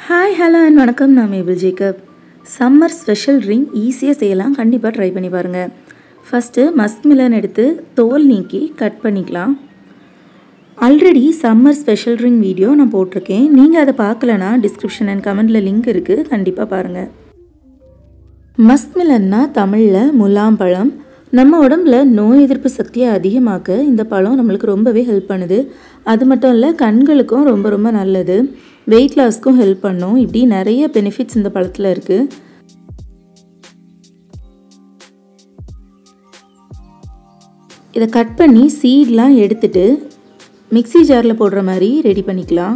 hi hello and வணக்கம் நான் Mabel Jacob summer special drink ஈஸியாக செய்யலாம் கண்டிப்பாக ட்ரை பண்ணி பாருங்கள் ஃபஸ்ட்டு மஸ்க் மிலன் எடுத்து தோல் நீக்கி கட் பண்ணிக்கலாம் already summer special drink video நான் போட்டிருக்கேன் நீங்கள் அதை பார்க்கலனா டிஸ்கிரிப்ஷன் அண்ட் கமெண்டில் லிங்க் இருக்குது கண்டிப்பாக பாருங்கள் மஸ்க் மிலன்னா தமிழில் முலாம்பழம் நம்ம உடம்புல நோய் எதிர்ப்பு சக்தியை அதிகமாக்க இந்த பழம் நம்மளுக்கு ரொம்பவே ஹெல்ப் பண்ணுது அது மட்டும் இல்லை கண்களுக்கும் ரொம்ப ரொம்ப நல்லது வெயிட் லாஸ்க்கும் ஹெல்ப் பண்ணும் இப்படி நிறைய பெனிஃபிட்ஸ் இந்த பழத்தில் இருக்குது இதை கட் பண்ணி சீட்லாம் எடுத்துட்டு மிக்ஸி ஜாரில் போடுற மாதிரி ரெடி பண்ணிக்கலாம்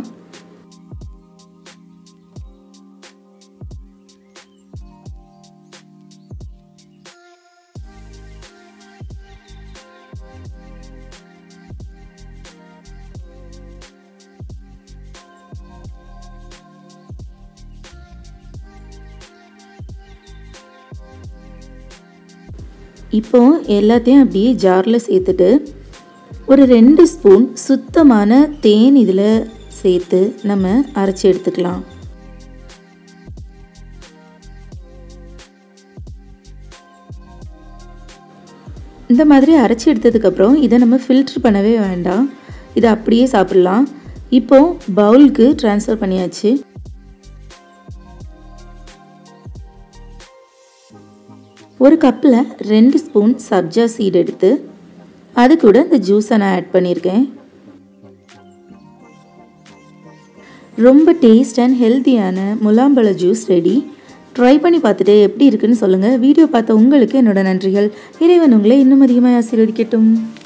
இப்போ எல்லாத்தையும் அப்படியே ஜாரில் சேர்த்துட்டு ஒரு ரெண்டு ஸ்பூன் சுத்தமான தேன் இதில் சேர்த்து நம்ம அரைச்சி எடுத்துக்கலாம் இந்த மாதிரி அரைச்சி எடுத்ததுக்கப்புறம் இதை நம்ம ஃபில்ட்ரு பண்ணவே வேண்டாம் இதை அப்படியே சாப்பிட்லாம் இப்போ பவுலுக்கு ட்ரான்ஸ்ஃபர் பண்ணியாச்சு ஒரு கப்பில் ரெண்டு ஸ்பூன் சப்ஜா சீட் எடுத்து அது கூட இந்த ஜூஸை நான் ஆட் பண்ணியிருக்கேன் ரொம்ப டேஸ்ட் அண்ட் ஹெல்த்தியான முலாம்பழ ஜூஸ் ரெடி ட்ரை பண்ணி பார்த்துட்டு எப்படி இருக்குன்னு சொல்லுங்கள் வீடியோ பார்த்த உங்களுக்கு என்னோட நன்றிகள் இறைவன் உங்களை இன்னும் அதிகமாக ஆசீர்வதிக்கட்டும்